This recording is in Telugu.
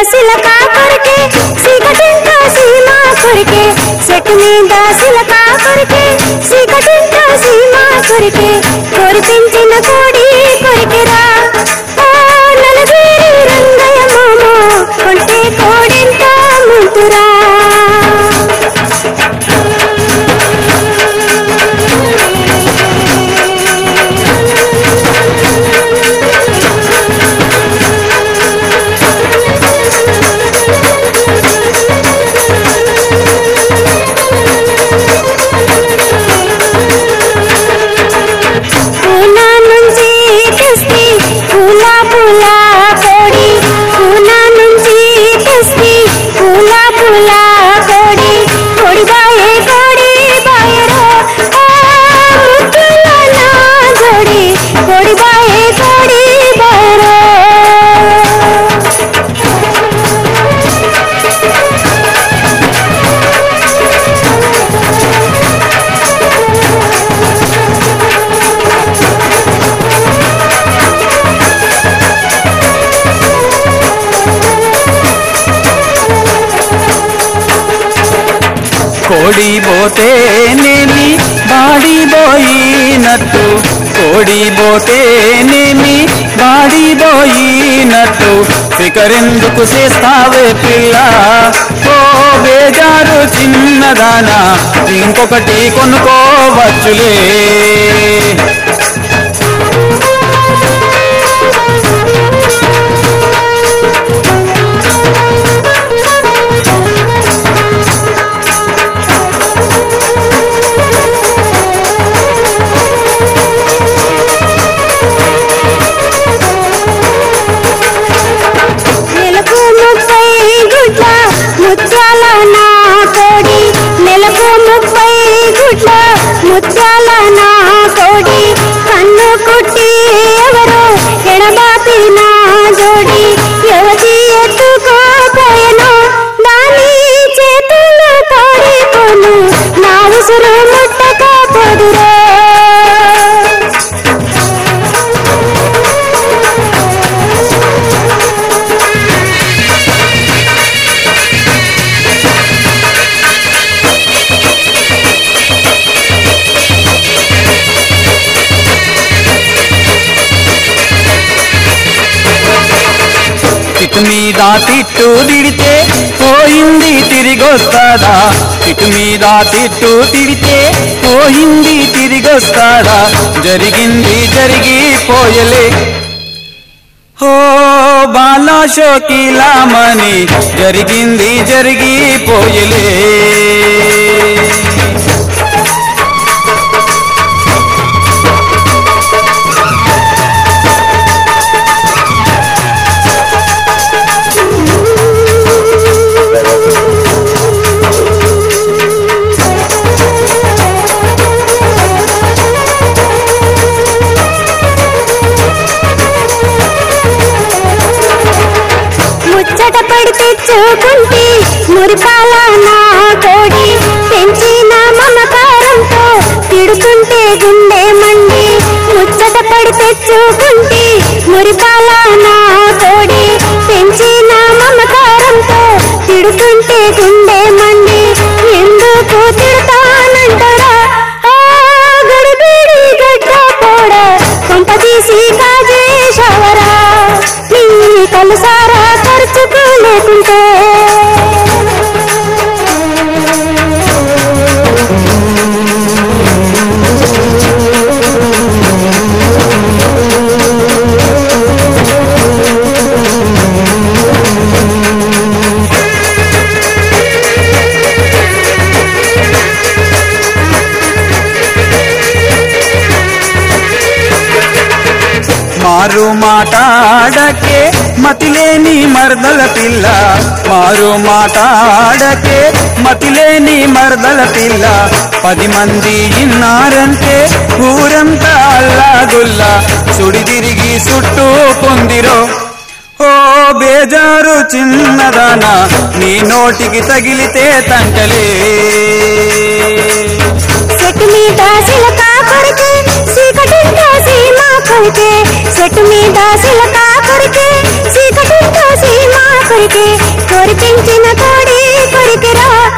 సిలక కొరికే సీకటింటో సీమా కొరికే చెట్టు మీద సిలక కొరికే సీకటింటో సీమా కొరికే కోరి పెంచిన కోడి కొరికెరా ఓ నలగిరి రంగయ్య మామ కొంటే కోడెంత ముందురా పూనా నుంచి తెస్తి పూల పూల కోడి పూనా నుంచి తెస్తి పూల పూల కోడి కోడి బాయే కోడి బాయరో ఆ ముద్దుల నా జోడి కోడి బాయే కోడి బాయరో కోడి పోతేనేమి బాడిపోయినట్టు కోడి పోతేనేమి బాడిపోయినట్టు ఫికరెందుకు చేస్తావే పిల్ల ఓ బేజారు చిన్నదానా ఇంకొకటి కొనుక్కోవచ్చులే నెలకు ముప్పై గుడ్ల ముత్యాల నా కోడి నెలకు ముప్పై గుడ్ల ముత్యాల నా కోడి కన్ను కుట్టి ఎవరు ఎడబాపి నా జోడి యువతి ఎత్తుకోపోయెను దాని చేతులు తోడిపోను నా ఉసురు ముట్టకపోదురో తిట్టు మీద తిట్టు తిడితే పోయింది తిరిగొస్తాడా తిట్టు మీద తిట్టు తిడితే పోయింది తిరిగొస్తాడా జరిగింది జరిగిపోయలే ఓ బాలా షోకిలామని జరిగింది జరిగిపోయలే ముచ్చట పడి తెచ్చుకుంటే మురిపాల నా కోడి పెంచిన మమకారంతో తిడుతుంటే గుండె మండి ముచ్చట పడి తెచ్చుకుంటే మురిపాల నా కోడి పెంచిన మమకారంతో తిడుతుంటే గుండె మండి ఎందుకు తిడతానంటారా ఆ గడిబిడి గడ్డ పోడ కొంప తీసి కాజేశవరా నీ కలుసారా ఖర్చుకు లేకుంటే మారు మాటాడకే మతిలేని మర్దల పిల్ల మారు మాటాడకే మతిలేని మర్దల పిల్ల పది మంది ఇన్నారంటే ఊరంతా అల్లాగుల్లా సుడి తిరిగి చుట్టూ పొందిరో ఓ బేజారు చిన్నదానా నీ నోటికి తగిలితే తంటలే చెట్టు మీద సిలక కొరికే చీకటింటో సీమా కొరికే చెట్టు మీద సిలక కొరికే చీకటింటో సీమా కొరికే కోరి పెంచిన కోడి కొరికెరా